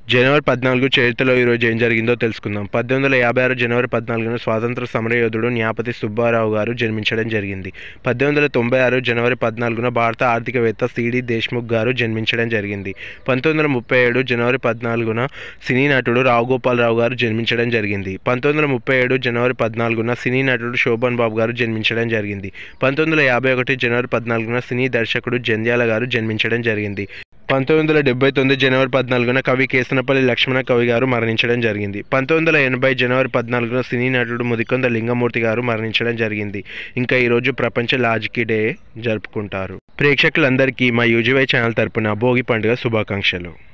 జనవరి పద్నాలుగు చరిత్రలో ఈరోజు ఏం జరిగిందో తెలుసుకుందాం పద్దెనిమిది వందల యాభై ఆరు జనవరి పద్నాలుగున స్వాతంత్ర సమరయోధుడు న్యాపతి సుబ్బారావు గారు జన్మించడం జరిగింది పద్దెనిమిది వందల తొంభై ఆరు జనవరి పద్నాలుగున భారత ఆర్థికవేత్త సిడి దేశ్ముఖ్ గారు జన్మించడం జరిగింది పంతొమ్మిది వందల ముప్పై ఏడు జనవరి పద్నాలుగున సినీ నటుడు రావు గోపాలరావు గారు జన్మించడం జరిగింది పంతొమ్మిది వందల ముప్పై ఏడు జనవరి పద్నాలుగున సినీ నటుడు శోభన్ బాబు గారు జన్మించడం జరిగింది పంతొమ్మిది వందల యాభై ఒకటి జనవరి పద్నాలుగున సినీ దర్శకుడు జంధ్యాల గారు జన్మించడం జరిగింది పంతొమ్మిది వందల డెబ్బై తొమ్మిది జనవరి పద్నాలుగున కవి కేసనపల్లి లక్ష్మణ కవి గారు మరణించడం జరిగింది పంతొమ్మిది వందల ఎనభై జనవరి పద్నాలుగున సినీ నటుడు ముదికొంద లింగమూర్తి గారు మరణించడం జరిగింది ఇంకా ఈరోజు ప్రపంచ లాజికీ డే జరుపుకుంటారు ప్రేక్షకులందరికీ మా యూజీవై ఛానల్ తరపున భోగి పండుగ శుభాకాంక్షలు